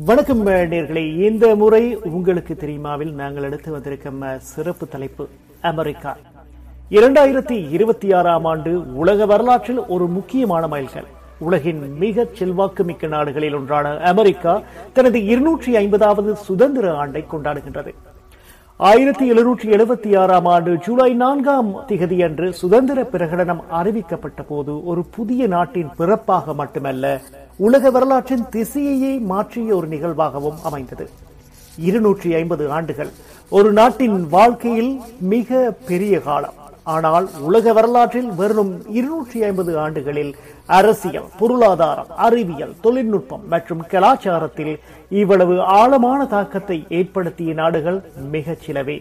வணக்கம் நேர்களே இந்த முறை உங்களுக்கு தெரியுமாவில் நாங்கள் எடுத்து வந்திருக்கும் சிறப்பு தலைப்பு அமெரிக்கா இரண்டாயிரத்தி இருபத்தி ஆறாம் ஆண்டு உலக வரலாற்றில் ஒரு முக்கியமான மைல்கல் உலகின் மிக செல்வாக்கு மிக்க நாடுகளில் ஒன்றான அமெரிக்கா தனது இருநூற்றி ஐம்பதாவது சுதந்திர ஆண்டை கொண்டாடுகின்றது ஆயிரத்தி எழுநூற்றி எழுபத்தி ஆறாம் ஆண்டு ஜூலை நான்காம் திகதியன்று சுதந்திர பிரகடனம் அறிவிக்கப்பட்ட போது ஒரு புதிய நாட்டின் பிறப்பாக மட்டுமல்ல உலக வரலாற்றின் திசையையே மாற்றிய ஒரு நிகழ்வாகவும் அமைந்தது இருநூற்றி ஐம்பது ஆண்டுகள் ஒரு நாட்டின் வாழ்க்கையில் மிக பெரிய காலம் ஆனால் உலக வரலாற்றில் வெறும் இருநூற்றி ஐம்பது ஆண்டுகளில் அரசியல் பொருளாதாரம் அறிவியல் தொழில்நுட்பம் மற்றும் கலாச்சாரத்தில் இவ்வளவு ஆழமான தாக்கத்தை ஏற்படுத்திய நாடுகள் மிகச் சிலவே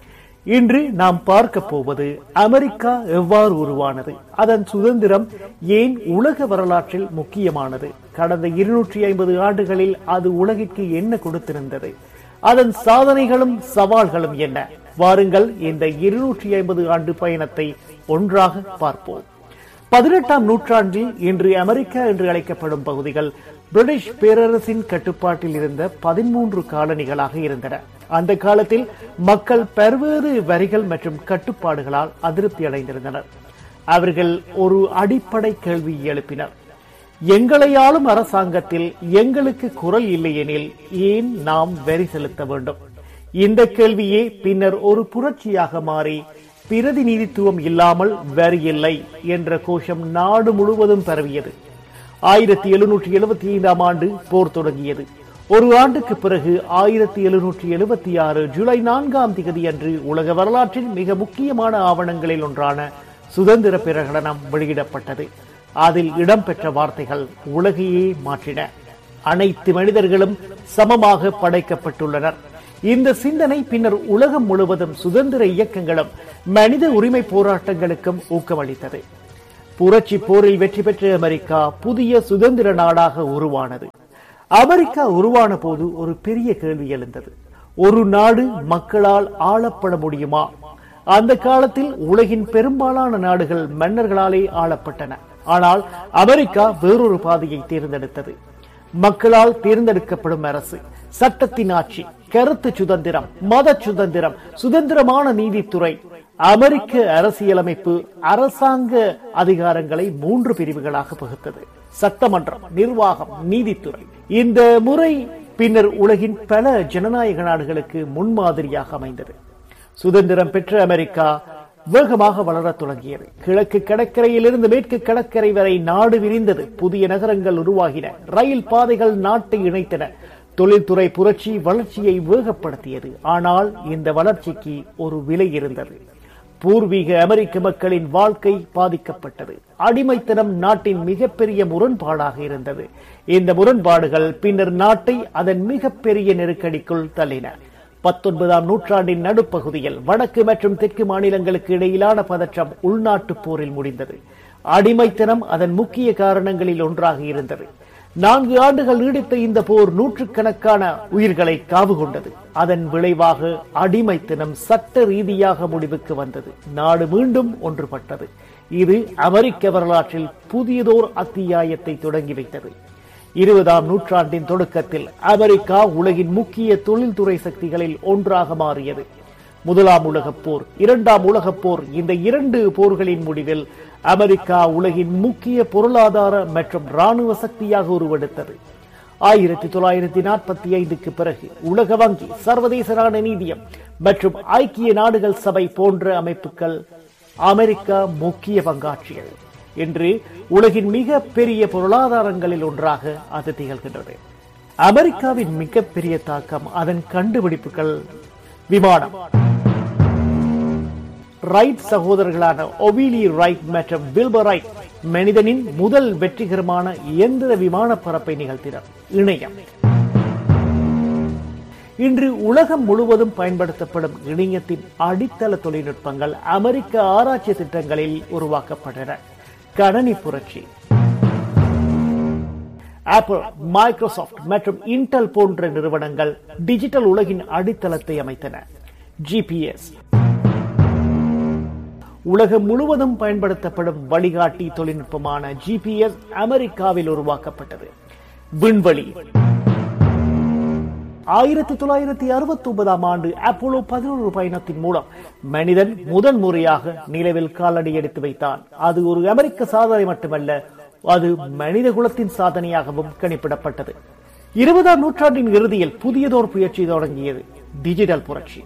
இன்று நாம் பார்க்க போவது அமெரிக்கா எவ்வாறு உருவானது அதன் சுதந்திரம் ஏன் உலக வரலாற்றில் முக்கியமானது கடந்த இருநூற்றி ஐம்பது ஆண்டுகளில் அது உலகிற்கு என்ன கொடுத்திருந்தது அதன் சாதனைகளும் சவால்களும் என்ன வாருங்கள் இந்த இருநூற்றி ஐம்பது ஆண்டு பயணத்தை ஒன்றாக பார்ப்போம் பதினெட்டாம் நூற்றாண்டில் இன்று அமெரிக்கா என்று அழைக்கப்படும் பகுதிகள் பிரிட்டிஷ் பேரரசின் கட்டுப்பாட்டில் இருந்த பதிமூன்று காலனிகளாக இருந்தன அந்த காலத்தில் மக்கள் பல்வேறு வரிகள் மற்றும் கட்டுப்பாடுகளால் அதிருப்தி அடைந்திருந்தனர் அவர்கள் ஒரு அடிப்படை கேள்வி எழுப்பினர் எங்களை ஆளும் அரசாங்கத்தில் எங்களுக்கு குரல் இல்லையெனில் ஏன் நாம் வரி செலுத்த வேண்டும் இந்த கேள்வியே பின்னர் ஒரு புரட்சியாக மாறி பிரதிநிதித்துவம் இல்லாமல் வரி இல்லை என்ற கோஷம் நாடு முழுவதும் பரவியது ஆயிரத்தி எழுநூற்றி எழுபத்தி ஐந்தாம் ஆண்டு போர் தொடங்கியது ஒரு ஆண்டுக்கு பிறகு ஆயிரத்தி எழுநூற்றி எழுபத்தி ஆறு ஜூலை நான்காம் திகதி அன்று உலக வரலாற்றில் மிக முக்கியமான ஆவணங்களில் ஒன்றான சுதந்திர பிரகடனம் வெளியிடப்பட்டது அதில் இடம்பெற்ற வார்த்தைகள் உலகையே மாற்றின அனைத்து மனிதர்களும் சமமாக படைக்கப்பட்டுள்ளனர் இந்த சிந்தனை பின்னர் உலகம் முழுவதும் சுதந்திர இயக்கங்களும் மனித உரிமை போராட்டங்களுக்கும் ஊக்கமளித்தது புரட்சி போரில் வெற்றி பெற்ற அமெரிக்கா புதிய சுதந்திர நாடாக உருவானது அமெரிக்கா உருவான போது ஒரு பெரிய கேள்வி எழுந்தது ஒரு நாடு மக்களால் ஆளப்பட முடியுமா அந்த காலத்தில் உலகின் பெரும்பாலான நாடுகள் மன்னர்களாலே ஆளப்பட்டன ஆனால் அமெரிக்கா வேறொரு பாதையை தேர்ந்தெடுத்தது மக்களால் தேர்ந்தெடுக்கப்படும் அரசு சட்டத்தின் ஆட்சி கருத்து சுதந்திரம் மத சுதந்திரம் சுதந்திரமான நீதித்துறை அமெரிக்க அரசியலமைப்பு அரசாங்க அதிகாரங்களை மூன்று பிரிவுகளாக பகுத்தது சட்டமன்றம் நிர்வாகம் நீதித்துறை இந்த முறை பின்னர் உலகின் பல ஜனநாயக நாடுகளுக்கு முன்மாதிரியாக அமைந்தது சுதந்திரம் பெற்ற அமெரிக்கா வேகமாக வளரத் தொடங்கியது கிழக்கு கடற்கரையிலிருந்து மேற்கு கடற்கரை வரை நாடு விரிந்தது புதிய நகரங்கள் உருவாகின ரயில் பாதைகள் நாட்டை இணைத்தன தொழில்துறை புரட்சி வளர்ச்சியை வேகப்படுத்தியது ஆனால் இந்த வளர்ச்சிக்கு ஒரு விலை இருந்தது பூர்வீக அமெரிக்க மக்களின் வாழ்க்கை பாதிக்கப்பட்டது அடிமைத்தனம் நாட்டின் மிகப்பெரிய முரண்பாடாக இருந்தது இந்த முரண்பாடுகள் பின்னர் நாட்டை அதன் மிகப்பெரிய நெருக்கடிக்குள் தள்ளின பத்தொன்பதாம் நூற்றாண்டின் நடுப்பகுதியில் வடக்கு மற்றும் தெற்கு மாநிலங்களுக்கு இடையிலான பதற்றம் உள்நாட்டு போரில் முடிந்தது அடிமைத்தனம் அதன் முக்கிய காரணங்களில் ஒன்றாக இருந்தது நான்கு ஆண்டுகள் நீடித்த இந்த போர் நூற்றுக்கணக்கான உயிர்களை காவு கொண்டது அதன் விளைவாக அடிமைத்தனம் சட்ட ரீதியாக முடிவுக்கு வந்தது நாடு மீண்டும் ஒன்றுபட்டது இது அமெரிக்க வரலாற்றில் புதியதோர் அத்தியாயத்தை தொடங்கி வைத்தது இருபதாம் நூற்றாண்டின் தொடக்கத்தில் அமெரிக்கா உலகின் முக்கிய தொழில்துறை சக்திகளில் ஒன்றாக மாறியது முதலாம் உலகப் போர் இரண்டாம் உலகப் போர் இந்த இரண்டு போர்களின் முடிவில் அமெரிக்கா உலகின் முக்கிய பொருளாதார மற்றும் ராணுவ சக்தியாக உருவெடுத்தது ஆயிரத்தி தொள்ளாயிரத்தி நாற்பத்தி ஐந்துக்கு பிறகு உலக வங்கி சர்வதேச நாணய நீதியம் மற்றும் ஐக்கிய நாடுகள் சபை போன்ற அமைப்புகள் அமெரிக்கா முக்கிய பங்காற்றியது என்று உலகின் மிக பெரிய பொருளாதாரங்களில் ஒன்றாக அது திகழ்கின்றது அமெரிக்காவின் மிகப்பெரிய தாக்கம் அதன் கண்டுபிடிப்புகள் விமானம் ரைட் சகோதரர்களான ஒவிலி ரைட் மற்றும் வில்பர் ரைட் மனிதனின் முதல் வெற்றிகரமான இயந்திர விமான பரப்பை நிகழ்த்தினர் இணையம் இன்று உலகம் முழுவதும் பயன்படுத்தப்படும் இணையத்தின் அடித்தள தொழில்நுட்பங்கள் அமெரிக்க ஆராய்ச்சி திட்டங்களில் உருவாக்கப்பட்டன கணனி புரட்சி ஆப்பிள் மைக்ரோசாப்ட் மற்றும் இன்டெல் போன்ற நிறுவனங்கள் டிஜிட்டல் உலகின் அடித்தளத்தை அமைத்தன ஜிபிஎஸ் உலகம் முழுவதும் பயன்படுத்தப்படும் வழிகாட்டி தொழில்நுட்பமான ஜிபிஎஸ் அமெரிக்காவில் உருவாக்கப்பட்டது விண்வெளி ஆயிரத்தி தொள்ளாயிரத்தி அறுபத்தி ஒன்பதாம் ஆண்டு அப்போலோ பதினோரு பயணத்தின் மூலம் மனிதன் முதன் முறையாக நிலவில் காலடி எடுத்து வைத்தான் அது ஒரு அமெரிக்க சாதனை மட்டுமல்ல அது மனித குலத்தின் சாதனையாகவும் கணிப்பிடப்பட்டது இருபதாம் நூற்றாண்டின் இறுதியில் புதியதோர் புயற்சி தொடங்கியது டிஜிட்டல் புரட்சி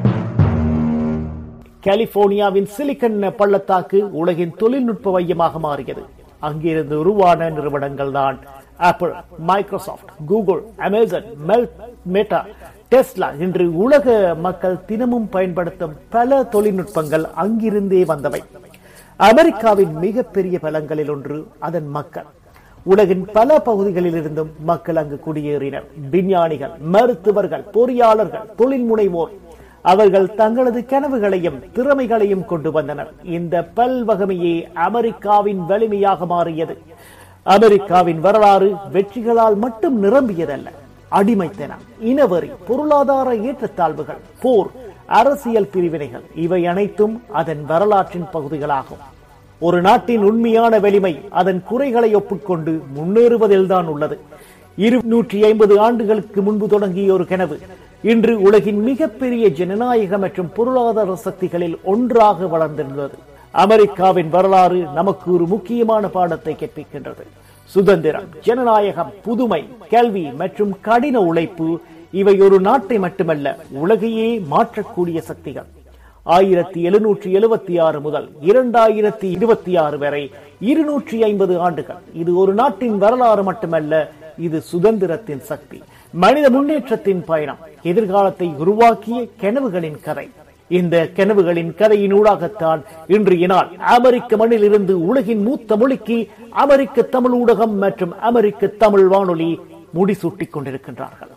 கலிபோர்னியாவின் சிலிக்கன் பள்ளத்தாக்கு உலகின் தொழில்நுட்ப மையமாக மாறியது அங்கிருந்து உருவான நிறுவனங்கள் தான் Apple Microsoft Google Amazon Meta Tesla என்று உலக மக்கள் தினமும் பயன்படுத்தும் பல தொழில்நுட்பங்கள் அங்கிருந்தே வந்தவை அமெரிக்காவின் மிகப்பெரிய பலங்களில் ஒன்று அதன் மக்கள் உலகின் பல பகுதிகளில் இருந்தும் மக்கள் அங்கு குடியேறினர் விஞ்ஞானிகள் மருத்துவர்கள் பொறியாளர்கள் தொழில் முனைவோர் அவர்கள் தங்களது கனவுகளையும் திறமைகளையும் கொண்டு வந்தனர் இந்த பல்வகமையே அமெரிக்காவின் வலிமையாக மாறியது அமெரிக்காவின் வரலாறு வெற்றிகளால் மட்டும் நிரம்பியதல்ல அடிமைத்தனம் இனவரி பொருளாதார ஏற்றத்தாழ்வுகள் போர் அரசியல் பிரிவினைகள் இவை அனைத்தும் அதன் வரலாற்றின் பகுதிகளாகும் ஒரு நாட்டின் உண்மையான வலிமை அதன் குறைகளை ஒப்புக்கொண்டு முன்னேறுவதில்தான் உள்ளது இருநூற்றி ஐம்பது ஆண்டுகளுக்கு முன்பு தொடங்கிய ஒரு கனவு இன்று உலகின் மிகப்பெரிய ஜனநாயக மற்றும் பொருளாதார சக்திகளில் ஒன்றாக வளர்ந்திருந்தது அமெரிக்காவின் வரலாறு நமக்கு ஒரு முக்கியமான பாடத்தை கற்பிக்கின்றது சுதந்திரம் ஜனநாயகம் புதுமை கல்வி மற்றும் கடின உழைப்பு இவை ஒரு நாட்டை மட்டுமல்ல உலகையே மாற்றக்கூடிய சக்திகள் ஆயிரத்தி எழுநூற்றி எழுபத்தி ஆறு முதல் இரண்டாயிரத்தி இருபத்தி ஆறு வரை இருநூற்றி ஐம்பது ஆண்டுகள் இது ஒரு நாட்டின் வரலாறு மட்டுமல்ல இது சுதந்திரத்தின் சக்தி மனித முன்னேற்றத்தின் பயணம் எதிர்காலத்தை உருவாக்கிய கனவுகளின் கதை இந்த கனவுகளின் கதையினூடாகத்தான் இன்றைய நாள் அமெரிக்க மண்ணில் இருந்து உலகின் மூத்த மொழிக்கு அமெரிக்க தமிழ் ஊடகம் மற்றும் அமெரிக்க தமிழ் வானொலி முடிசூட்டிக் கொண்டிருக்கின்றார்கள்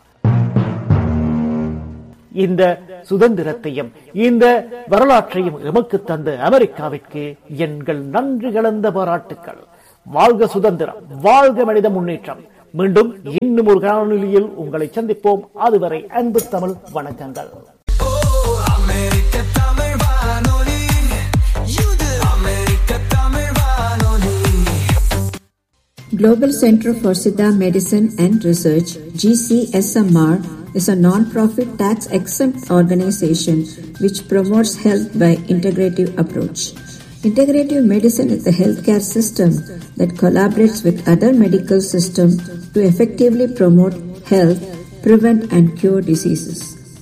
இந்த சுதந்திரத்தையும் இந்த வரலாற்றையும் எமக்கு தந்த அமெரிக்காவிற்கு எங்கள் நன்றி கலந்த பாராட்டுக்கள் வாழ்க சுதந்திரம் வாழ்க மனித முன்னேற்றம் மீண்டும் இன்னும் ஒரு காணொலியில் உங்களை சந்திப்போம் அதுவரை அன்பு தமிழ் வணக்கங்கள் அமெரிக்க தமிழ் வானொலி இது அமெரிக்க தமிழ் வானொலி Global Center for Siddha Medicine and Research, GCSMR, is a non-profit tax-exempt organization which promotes health by integrative approach. Integrative medicine is the healthcare system that collaborates with other medical systems to effectively promote health, prevent and cure diseases.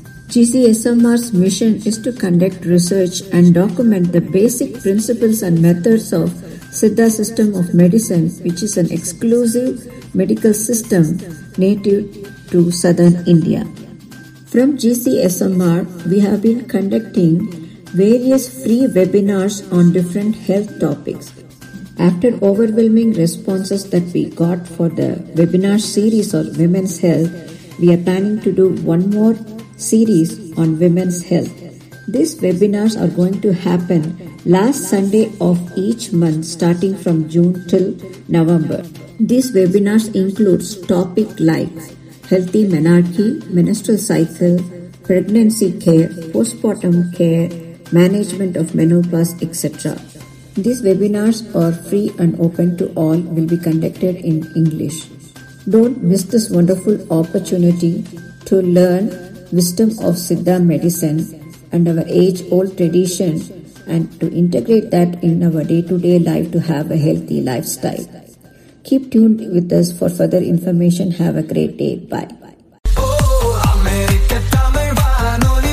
GCSMR's mission is to conduct research and document the basic principles and methods of Siddha system of medicine, which is an exclusive medical system native to southern India. From GCSMR, we have been conducting various free webinars on different health topics. After overwhelming responses that we got for the webinar series on women's health, we are planning to do one more series on women's health. These webinars are going to happen last Sunday of each month starting from June till November. These webinars includes topic like healthy menarche, menstrual cycle, pregnancy care, postpartum care, management of menopause, etc. These webinars are free and open to all will be conducted in English. Don't miss this wonderful opportunity to learn wisdom of Siddha medicine and our age old tradition and to integrate that in our day to day life to have a healthy lifestyle. Keep tuned with us for further information. Have a great day. Bye. ஓ அமெரிக்க தமிழ் வானொலி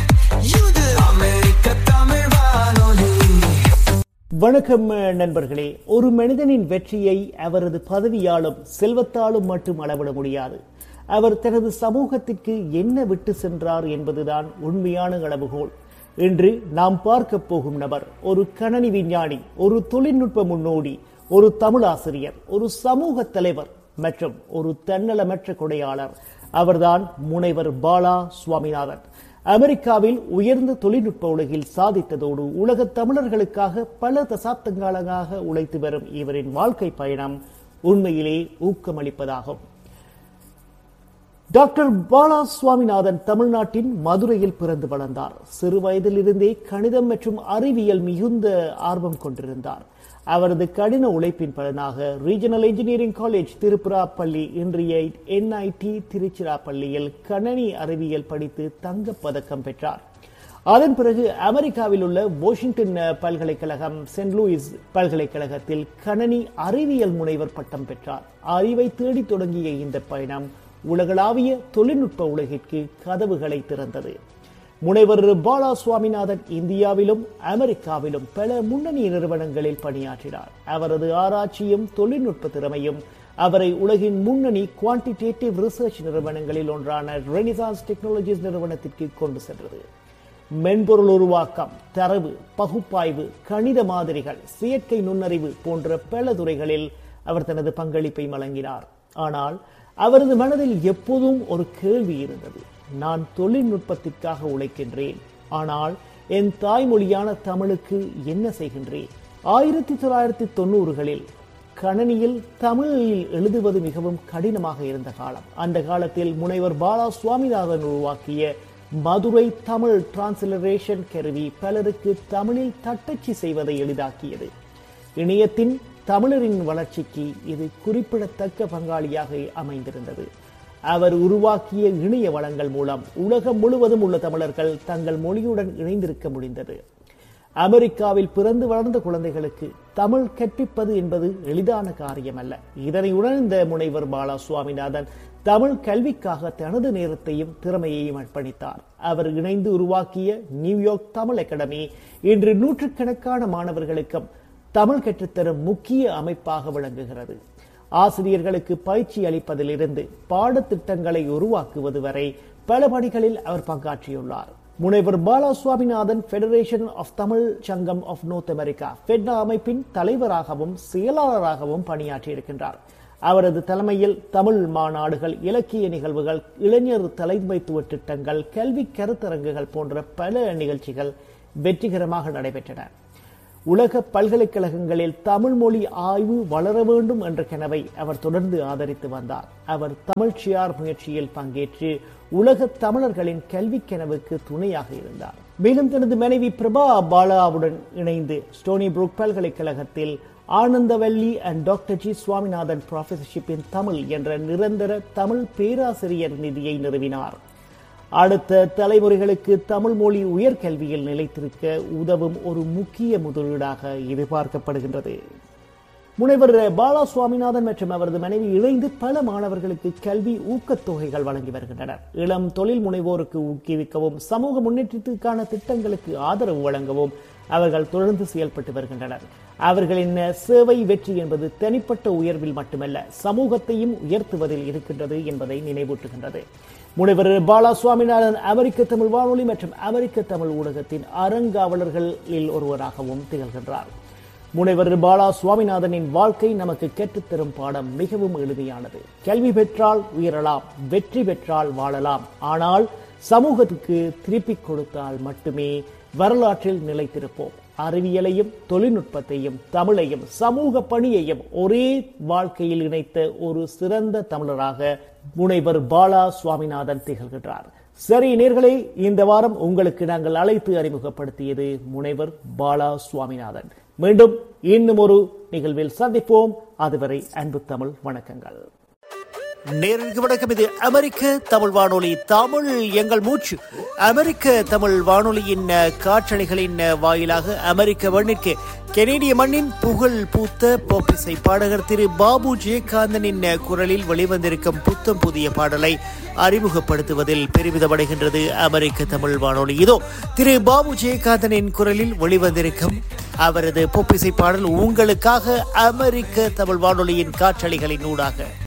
இது அமெரிக்க தமிழ் வானொலி வணக்கம் நண்பர்களே ஒரு மனிதனின் வெற்றியை அவரது பதவியாலும் செல்வத்தாலும் மட்டும் அளவிட முடியாது அவர் தனது சமூகத்திற்கு என்ன விட்டு சென்றார் என்பதுதான் உண்மையான அளவுகோல் இன்று நாம் பார்க்க போகும் நபர் ஒரு கணனி விஞ்ஞானி ஒரு தொழில்நுட்ப முன்னோடி ஒரு தமிழாசிரியர் ஒரு சமூக தலைவர் மற்றும் ஒரு தன்னலமற்ற கொடையாளர் அவர்தான் முனைவர் பாலா சுவாமிநாதன் அமெரிக்காவில் உயர்ந்த தொழில்நுட்ப உலகில் சாதித்ததோடு உலக தமிழர்களுக்காக பல தசாப்தங்களாக உழைத்து வரும் இவரின் வாழ்க்கை பயணம் உண்மையிலே ஊக்கமளிப்பதாகும் டாக்டர் பாலா சுவாமிநாதன் தமிழ்நாட்டின் மதுரையில் பிறந்து வளர்ந்தார் சிறு வயதிலிருந்தே கணிதம் மற்றும் அறிவியல் மிகுந்த ஆர்வம் கொண்டிருந்தார் அவரது கடின உழைப்பின் பலனாக ரீஜனல் இன்ஜினியரிங் காலேஜ் திருப்புராப்பள்ளி இன்றைய என்ஐடி திருச்சிராப்பள்ளியில் கணனி அறிவியல் படித்து தங்கப் பதக்கம் பெற்றார் அதன் பிறகு அமெரிக்காவில் உள்ள வாஷிங்டன் பல்கலைக்கழகம் சென்ட் லூயிஸ் பல்கலைக்கழகத்தில் கணனி அறிவியல் முனைவர் பட்டம் பெற்றார் அறிவை தேடி தொடங்கிய இந்த பயணம் உலகளாவிய தொழில்நுட்ப உலகிற்கு கதவுகளை திறந்தது முனைவர் பாலா சுவாமிநாதன் இந்தியாவிலும் அமெரிக்காவிலும் பல முன்னணி நிறுவனங்களில் பணியாற்றினார் அவரது ஆராய்ச்சியும் தொழில்நுட்ப திறமையும் அவரை உலகின் முன்னணி குவான்டிடேட்டிவ் ரிசர்ச் நிறுவனங்களில் ஒன்றான ரெனிசான்ஸ் டெக்னாலஜிஸ் நிறுவனத்திற்கு கொண்டு சென்றது மென்பொருள் உருவாக்கம் தரவு பகுப்பாய்வு கணித மாதிரிகள் செயற்கை நுண்ணறிவு போன்ற பல துறைகளில் அவர் தனது பங்களிப்பை வழங்கினார் ஆனால் அவரது மனதில் எப்போதும் ஒரு கேள்வி இருந்தது நான் தொழில்நுட்பத்திற்காக உழைக்கின்றேன் ஆனால் என் தாய்மொழியான தமிழுக்கு என்ன செய்கின்றேன் ஆயிரத்தி தொள்ளாயிரத்தி தொண்ணூறுகளில் கணனியில் தமிழில் எழுதுவது மிகவும் கடினமாக இருந்த காலம் அந்த காலத்தில் முனைவர் பாலா சுவாமிநாதன் உருவாக்கிய மதுரை தமிழ் டிரான்ஸ்லரேஷன் கருவி பலருக்கு தமிழில் தட்டச்சு செய்வதை எளிதாக்கியது இணையத்தின் தமிழரின் வளர்ச்சிக்கு இது குறிப்பிடத்தக்க பங்காளியாக அமைந்திருந்தது அவர் உருவாக்கிய இணைய வளங்கள் மூலம் உலகம் முழுவதும் உள்ள தமிழர்கள் தங்கள் மொழியுடன் இணைந்திருக்க முடிந்தது அமெரிக்காவில் பிறந்து வளர்ந்த குழந்தைகளுக்கு தமிழ் கற்பிப்பது என்பது எளிதான காரியம் அல்ல இதனை உணர்ந்த முனைவர் பாலா சுவாமிநாதன் தமிழ் கல்விக்காக தனது நேரத்தையும் திறமையையும் அர்ப்பணித்தார் அவர் இணைந்து உருவாக்கிய நியூயார்க் தமிழ் அகாடமி இன்று நூற்றுக்கணக்கான மாணவர்களுக்கும் தமிழ் கற்றுத்தரும் முக்கிய அமைப்பாக விளங்குகிறது ஆசிரியர்களுக்கு பயிற்சி அளிப்பதிலிருந்து பாடத்திட்டங்களை உருவாக்குவது வரை பல பணிகளில் அவர் பங்காற்றியுள்ளார் முனைவர் Bala Swaminathan federation of Tamil Sangam of North America FeTNA அமைப்பின் தலைவராகவும் செயலாளராகவும் பணியாற்றியிருக்கின்றார் அவரது தலைமையில் தமிழ் மாநாடுகள் இலக்கிய நிகழ்வுகள் இளைஞர் தலைமைத்துவ திட்டங்கள் கல்வி கருத்தரங்குகள் போன்ற பல நிகழ்ச்சிகள் வெற்றிகரமாக நடைபெற்றன உலக பல்கலைக்கழகங்களில் தமிழ் மொழி ஆய்வு வளர வேண்டும் என்ற கனவை அவர் தொடர்ந்து ஆதரித்து வந்தார் அவர் தமிழ்ச்சியார் முயற்சியில் பங்கேற்று உலக தமிழர்களின் கல்வி கனவுக்கு துணையாக இருந்தார் மேலும் தனது மனைவி பிரபா பாலாவுடன் இணைந்து ஸ்டோனி புரூக் பல்கலைக்கழகத்தில் Anandavalli and doctor G Swaminathan professorship in Tamil என்ற நிரந்தர தமிழ் பேராசிரியர் நிதியை நிறுவினார் அடுத்த தலைமுறைகளுக்கு தமிழ் மொழி உயர்கல்வியில் நிலைத்திருக்க உதவும் ஒரு முக்கிய முதலீடாக இது பார்க்கப்படுகின்றது முனைவர் பாலா சுவாமிநாதன் மற்றும் அவரது மனைவி இணைந்து பல மாணவர்களுக்கு கல்வி ஊக்கத்தொகைகள் வழங்கி வருகின்றனர் இளம் தொழில் முனைவோருக்கு ஊக்குவிக்கவும் சமூக முன்னேற்றத்திற்கான திட்டங்களுக்கு ஆதரவு வழங்கவும் அவர்கள் தொடர்ந்து செயல்பட்டு வருகின்றனர் அவர்களின் சேவை வெற்றி என்பது தனிப்பட்ட உயர்வில் மட்டுமல்ல சமூகத்தையும் உயர்த்துவதில் இருக்கின்றது என்பதை நினைவூட்டுகின்றது முனைவர் பாலா சுவாமிநாதன் அமெரிக்க தமிழ் வானொலி மற்றும் அமெரிக்க தமிழ் ஊடகத்தின் அறங்காவலர்களில் ஒருவராகவும் திகழ்கின்றார் முனைவர் பாலா சுவாமிநாதனின் வாழ்க்கை நமக்கு கற்றுத்தரும் பாடம் மிகவும் எளிமையானது கல்வி பெற்றால் உயரலாம் வெற்றி பெற்றால் வாழலாம் ஆனால் சமூகத்துக்கு திருப்பிக் கொடுத்தால் மட்டுமே வரலாற்றில் நிலைத்திருப்போம் அறிவியலையும் தொழில்நுட்பத்தையும் தமிழையும் சமூக பணியையும் ஒரே வாழ்க்கையில் இணைத்த ஒரு சிறந்த தமிழராக முனைவர் பாலா சுவாமிநாதன் திகழ்கின்றார் சரி நேர்களே இந்த வாரம் உங்களுக்கு நாங்கள் அழைத்து அறிமுகப்படுத்தியது முனைவர் பாலா சுவாமிநாதன் மீண்டும் இன்னும் ஒரு நிகழ்வில் சந்திப்போம் அதுவரை அன்பு தமிழ் வணக்கங்கள் நேருக்கு வணக்கம் இது அமெரிக்க தமிழ் வானொலி தமிழ் எங்கள் மூச்சு அமெரிக்க தமிழ் வானொலியின் அஹ், காற்றலைகளின் அஹ், வாயிலாக அமெரிக்க மண்ணிற்கு கெனேடிய மண்ணின் புகழ் பூத்த போப்பிசை பாடகர் திரு பாபு ஜெயகாந்தனின் அஹ், குரலில் வெளிவந்திருக்கும் புத்தம் புதிய பாடலை அறிமுகப்படுத்துவதில் பெருமிதமடைகின்றது அமெரிக்க தமிழ் வானொலி இதோ திரு பாபு ஜெயகாந்தனின் குரலில் வெளிவந்திருக்கும் அவரது பொப்பிசை பாடல் உங்களுக்காக அமெரிக்க தமிழ் வானொலியின் காற்றலைகளின் ஊடாக